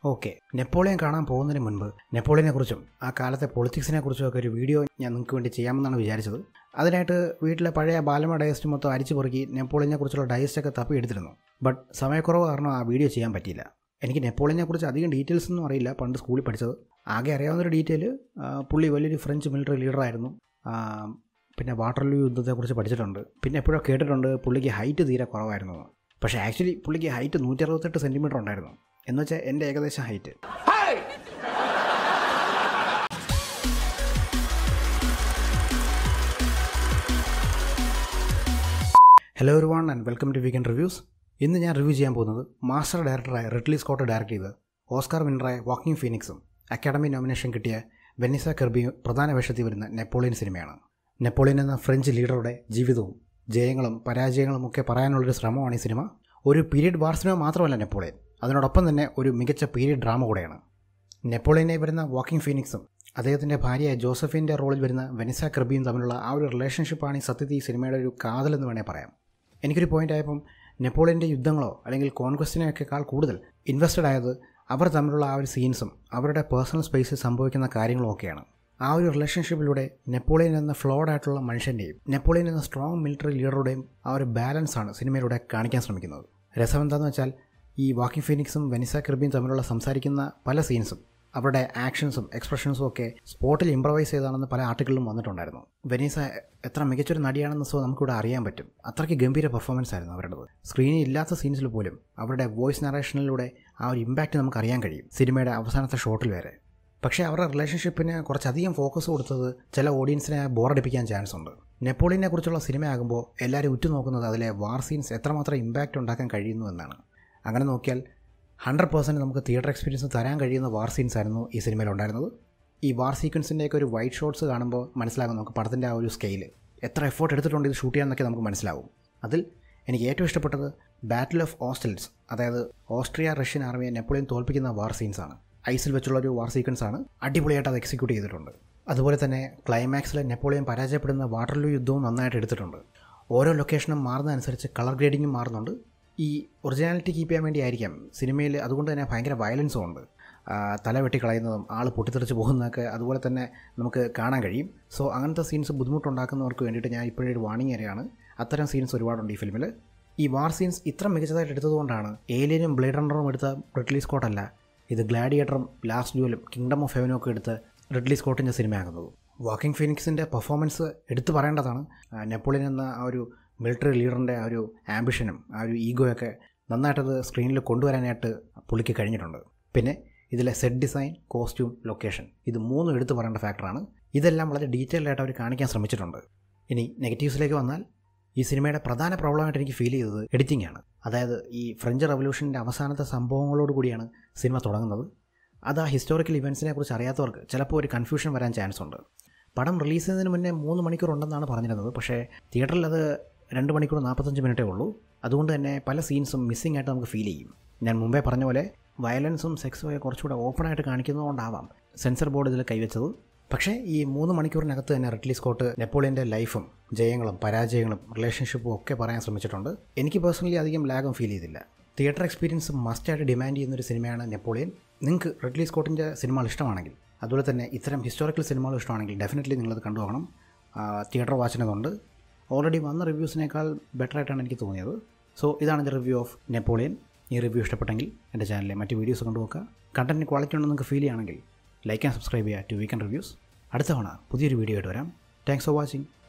Okay Napoleon കാണാൻ പോകുന്നതിന് മുൻപ് നെപ്പോളിയനെ കുറിച്ചും ആ കാലത്തെ പൊളിറ്റിക്സിനെ കുറിച്ചും ഒക്കെ ഒരു വീഡിയോ ഞാൻ നിങ്ങൾക്ക് വേണ്ടി ചെയ്യാമെന്നാണ് വിചാരിച്ചത് അതിനായിട്ട് വീട്ടിലെ പഴയ ബാലമ ഡയസ്റ്റ് മൊത്തം അരിച്ചു പൊറുക്കി നെപ്പോളിയനെ കുറിച്ചുള്ള ഡയസ്റ്റൊക്കെ തപ്പി എടുത്തിരുന്നു ബട്ട് സമയക്കുറവ് കാരണം ആ വീഡിയോ ചെയ്യാൻ പറ്റിയില്ല എനിക്ക് നെപ്പോളിയനെ കുറിച്ച് അധികം ഡീറ്റെയിൽസ് ഒന്നും അറിയില്ല പണ്ട് സ്കൂളിൽ പഠിച്ചത് ആകെ അറിയാവുന്നൊരു ഡീറ്റെയിൽ പുള്ളി വലിയൊരു ഫ്രഞ്ച് മിലിറ്ററി ലീഡറായിരുന്നു ആ, പിന്നെ വാട്ടർലൂ യുദ്ധത്തെക്കുറിച്ച് പഠിച്ചിട്ടുണ്ട് പിന്നെ എപ്പോഴോ കേട്ടിട്ടുണ്ട് പുള്ളിക്ക് ഹൈറ്റ് തീരെ കുറവായിരുന്നു എന്ന്. പക്ഷേ ആക്ച്വലി പുള്ളിക്ക് ഹൈറ്റ് നൂറ്റി അറുപത്തെട്ട് സെൻറ്റിമീറ്റർ ഉണ്ടായിരുന്നു എന്ന് വെച്ചാൽ എൻ്റെ ഏകദേശം ഹൈറ്റ് ഹലോ ഒരു one and welcome to Weekend Reviews ഇന്ന് ഞാൻ റിവ്യൂ ചെയ്യാൻ പോകുന്നത് മാസ്റ്റർ ഡയറക്ടറായ റിഡ്ലി സ്കോട്ട് ഡയറക്ട് ചെയ്ത് ഓസ്കാർ വിന്നറായ വാക്കിംഗ് ഫീനിക്സും അക്കാഡമി നോമിനേഷൻ കിട്ടിയ വെനിസ കെർബിയും പ്രധാന വേഷത്തിൽ വരുന്ന നെപ്പോളിയൻ സിനിമയാണ് നെപ്പോളിയൻ എന്ന ഫ്രഞ്ച് ലീഡറുടെ ജീവിതവും ജയങ്ങളും പരാജയങ്ങളും ഒക്കെ പറയാനുള്ളൊരു ശ്രമമാണ് ഈ സിനിമ ഒരു പീരീഡ് വാർ സിനിമ മാത്രമല്ല നെപ്പോളിയൻ അതിനോടൊപ്പം തന്നെ ഒരു മികച്ച പീരീഡ് ഡ്രാമ കൂടെയാണ് നെപ്പോളിയനെ വരുന്ന വാക്കിംഗ് ഫീനിക്സും അദ്ദേഹത്തിൻ്റെ ഭാര്യയായ ജോസഫിൻ്റെ റോളിൽ വരുന്ന വെനിസ കെർബിയും തമ്മിലുള്ള ആ ഒരു റിലേഷൻഷിപ്പാണ് ഈ സത്യത്തിൽ ഈ സിനിമയുടെ ഒരു കാതലെന്ന് വേണേൽ പറയാം എനിക്കൊരു പോയിന്റ് ആയപ്പം നെപ്പോളിയൻ്റെ യുദ്ധങ്ങളോ അല്ലെങ്കിൽ കോൺക്വസ്റ്റിനെയൊക്കെക്കാൾ കൂടുതൽ ഇൻവെസ്റ്റഡ് ആയത് അവർ തമ്മിലുള്ള ആ ഒരു സീൻസും അവരുടെ പേഴ്സണൽ സ്പേസിൽ സംഭവിക്കുന്ന കാര്യങ്ങളും ഒക്കെയാണ് ആ ഒരു റിലേഷൻഷിപ്പിലൂടെ നെപ്പോളിയൻ എന്ന ഫ്ലോഡ് ആയിട്ടുള്ള മനുഷ്യൻ്റെയും നെപ്പോളിയൻ എന്ന സ്ട്രോങ് മിലിറ്ററി ലീഡറുടെയും ആ ഒരു ബാലൻസ് ആണ് സിനിമയിലൂടെ കാണിക്കാൻ ശ്രമിക്കുന്നത് രസം എന്താണെന്ന് വെച്ചാൽ ഈ വാക്കിംഗ് ഫീനിക്സും വെനിസ ക്രിബിയും തമ്മിലുള്ള സംസാരിക്കുന്ന പല സീൻസും അവരുടെ ആക്ഷൻസും എക്സ്പ്രഷൻസും ഒക്കെ സ്പോട്ടിൽ ഇംപ്രവൈസ് ചെയ്താണെന്ന് പല ആർട്ടിക്കിളിലും വന്നിട്ടുണ്ടായിരുന്നു വെനീസ എത്ര മികച്ചൊരു നടിയാണെന്ന് സോ നമുക്കിവിടെ അറിയാൻ പറ്റും അത്രയ്ക്ക് ഗംഭീര പെർഫോമൻസ് ആയിരുന്നു അവരുടേത് സ്ക്രീനിൽ ഇല്ലാത്ത സീൻസിൽ പോലും അവരുടെ വോയിസ് നറേഷനിലൂടെ ആ ഒരു ഇമ്പാക്റ്റ് നമുക്ക് അറിയാൻ കഴിയും സിനിമയുടെ അവസാനത്തെ ഷോട്ടിൽ വരെ പക്ഷേ അവരുടെ റിലേഷൻഷിപ്പിന് കുറച്ചധികം ഫോക്കസ് കൊടുത്തത് ചില ഓഡിയൻസിനെ ബോറടിപ്പിക്കാൻ ചാൻസ് ഉണ്ട് നെപ്പോളിയനെ കുറിച്ചുള്ള സിനിമയാകുമ്പോൾ എല്ലാവരും ഉറ്റുനോക്കുന്നത് അതിലെ വാർ സീൻസ് എത്രമാത്രം ഇമ്പാക്റ്റ് ഉണ്ടാക്കാൻ കഴിയുന്നു എന്നാണ് അങ്ങനെ നോക്കിയാൽ ഹൺഡ്രഡ് പേഴ്സൻറ്റ് നമുക്ക് തിയേറ്റർ എക്സ്പീരിയൻസ് തരാൻ കഴിയുന്ന വാർ സീൻസ് ആയിരുന്നു ഈ സിനിമയിൽ ഉണ്ടായിരുന്നത് ഈ വാർ സീക്വൻസിൻ്റെയൊക്കെ ഒരു വൈറ്റ് ഷോട്ട്സ് കാണുമ്പോൾ മനസ്സിലാകും നമുക്ക് പടത്തിൻ്റെ ആ ഒരു സ്കെയിൽ എത്ര എഫേർട്ട് എടുത്തിട്ടുണ്ട് ഇത് ഷൂട്ട് ചെയ്യാമെന്നൊക്കെ നമുക്ക് മനസ്സിലാവും അതിൽ എനിക്ക് ഏറ്റവും ഇഷ്ടപ്പെട്ടത് ബാറ്റിൽ ഓഫ് ഓസ്റ്റൽസ് അതായത് ഓസ്ട്രിയ റഷ്യൻ ആർമിയെ നെപ്പോളിയൻ തോൽപ്പിക്കുന്ന വാർ സീൻസാണ് ഐസിൽ വെച്ചുള്ള ഒരു വാർ സീക്വൻസ് ആണ് അടിപൊളിയായിട്ട് അത് എക്സിക്യൂട്ട് ചെയ്തിട്ടുണ്ട് അതുപോലെ തന്നെ ക്ലൈമാക്സിൽ നെപ്പോളിയൻ പരാജയപ്പെടുന്ന വാട്ടർലൂ യുദ്ധവും നന്നായിട്ട് എടുത്തിട്ടുണ്ട് ഓരോ ലൊക്കേഷനും മാറുന്നതനുസരിച്ച് കളർ ഗ്രേഡിങ്ങും മാറുന്നുണ്ട് ഈ ഒറിജിനാലിറ്റി കീപ്പ് ചെയ്യാൻ വേണ്ടിയായിരിക്കാം സിനിമയിൽ അതുകൊണ്ട് തന്നെ ഭയങ്കര വയലൻസും ഉണ്ട് ആ, തല വെട്ടിക്കളയുന്നതും ആൾ പൊട്ടിത്തെറിച്ച് പോകുന്നതൊക്കെ അതുപോലെ തന്നെ നമുക്ക് കാണാൻ കഴിയും സോ അങ്ങനത്തെ സീൻസ് ബുദ്ധിമുട്ടുണ്ടാക്കുന്നവർക്ക് വേണ്ടിയിട്ട് ഞാൻ ഇപ്പോഴേ ഒരു വാണിംഗ് ഏരിയയാണ് അത്തരം സീൻസ് ഒരുപാടുണ്ട് ഈ ഫിലിമിൽ ഈ വാർ സീൻസ് ഇത്ര മികച്ചതായിട്ട് എടുത്തതുകൊണ്ടാണ് ഏലിയനും ബ്ലേഡ് റണ്ണറും എടുത്ത റിഡ്ലി സ്കോട്ട് അല്ല ഇത് ഗ്ലാഡിയേറ്ററും ലാസ്റ്റ് ഡ്യൂലും കിങ്ഡം ഓഫ് ഹെവനും ഒക്കെ എടുത്ത് റിഡ്ലി സ്കോട്ടിൻ്റെ സിനിമയാകുന്നത് വാക്കിംഗ് ഫിനിക്സിൻ്റെ പെർഫോമൻസ് എടുത്തു പറയേണ്ടതാണ് ആ, നെപ്പോളിയൻ എന്ന ആ ഒരു മിലിറ്ററി ലീഡറിൻ്റെ ആ ഒരു ആംബിഷനും ആ ഒരു ഈഗോയൊക്കെ നന്നായിട്ടത് സ്ക്രീനിൽ കൊണ്ടുവരാനായിട്ട് പുള്ളിക്ക് കഴിഞ്ഞിട്ടുണ്ട് പിന്നെ ഇതിലെ സെറ്റ് ഡിസൈൻ കോസ്റ്റ്യൂം ലൊക്കേഷൻ ഇത് മൂന്നും എടുത്തു പറയേണ്ട ഫാക്ടറാണ് ഇതെല്ലാം വളരെ ഡീറ്റെയിൽഡ് ആയിട്ട് അവർ കാണിക്കാൻ ശ്രമിച്ചിട്ടുണ്ട് ഇനി നെഗറ്റീവ്സിലേക്ക് വന്നാൽ ഈ സിനിമയുടെ പ്രധാന പ്രോബ്ലമായിട്ട് എനിക്ക് ഫീൽ ചെയ്തത് എഡിറ്റിംഗ് ആണ് അതായത് ഈ ഫ്രഞ്ച് റവല്യൂഷൻ്റെ അവസാനത്തെ സംഭവങ്ങളോട് കൂടിയാണ് സിനിമ തുടങ്ങുന്നത് അത് ആ ഹിസ്റ്റോറിക്കൽ ഇവൻസിനെ കുറിച്ച് അറിയാത്തവർക്ക് ചിലപ്പോൾ ഒരു കൺഫ്യൂഷൻ വരാൻ ചാൻസ് ഉണ്ട് പടം റിലീസ് ചെയ്യുന്നതിന് മുന്നേ മൂന്ന് മണിക്കൂർ ഉണ്ടെന്നാണ് പറഞ്ഞിരുന്നത് പക്ഷേ തിയേറ്ററിൽ അത് രണ്ട് മണിക്കൂർ നാൽപ്പത്തഞ്ച് മിനിറ്റേ ഉള്ളൂ അതുകൊണ്ട് തന്നെ പല സീൻസും മിസ്സിംഗ് ആയിട്ട് നമുക്ക് ഫീൽ ചെയ്യും ഞാൻ മുമ്പേ പറഞ്ഞ പോലെ വയലൻസും സെക്സും ഒക്കെ കുറച്ചുകൂടെ ഓപ്പണായിട്ട് കാണിക്കുന്നതുകൊണ്ടാവാം സെൻസർ ബോർഡ് ഇതിൽ കൈവച്ചത് പക്ഷേ ഈ മൂന്ന് മണിക്കൂറിനകത്ത് തന്നെ റിഡ്ലി സ്കോട്ട് നെപ്പോളിയൻ്റെ ലൈഫും ജയങ്ങളും പരാജയങ്ങളും റിലേഷൻഷിപ്പും ഒക്കെ പറയാൻ ശ്രമിച്ചിട്ടുണ്ട് എനിക്ക് പേഴ്സണലി അധികം ലാഗും ഫീൽ ചെയ്തില്ല തിയേറ്റർ എക്സ്പീരിയൻസ് മസ്റ്റായിട്ട് ഡിമാൻഡ് ചെയ്യുന്ന ഒരു സിനിമയാണ് നെപ്പോളിയൻ നിങ്ങൾക്ക് റിഡ്ലി സ്കോട്ടിൻ്റെ സിനിമകൾ ഇഷ്ടമാണെങ്കിൽ അതുപോലെ തന്നെ ഇത്തരം ഹിസ്റ്റോറിക്കൽ സിനിമകൾ ഇഷ്ടമാണെങ്കിൽ ഡെഫിനറ്റ്ലി നിങ്ങളത് കണ്ടു നോക്കണം തിയേറ്റർ വാച്ചിനതുണ്ട് ഓൾറെഡി വന്ന റിവ്യൂസിനേക്കാൾ ബെറ്റർ ആയിട്ടാണ് എനിക്ക് തോന്നിയത് സോ ഇതാണ് എൻ്റെ റിവ്യൂ ഓഫ് നെപ്പോളിയൻ ഈ റിവ്യൂ ഇഷ്ടപ്പെട്ടെങ്കിൽ എൻ്റെ ചാനലിലെ മറ്റ് വീഡിയോസ് കണ്ടുനോക്കുക കണ്ടൻറ്റിന് ക്വാളിറ്റി ഉണ്ടെന്ന് നിങ്ങൾക്ക് ഫീൽ ചെയ്യുകയാണെങ്കിൽ ലൈക്ക് ആൻഡ് സബ്സ്ക്രൈബ് ചെയ്യുക ടു വീക്കെൻഡ് റിവ്യൂസ് അടുത്ത തവണ പുതിയൊരു വീഡിയോ ആയിട്ട് വരാം താങ്ക്സ് ഫോർ വാച്ചിങ്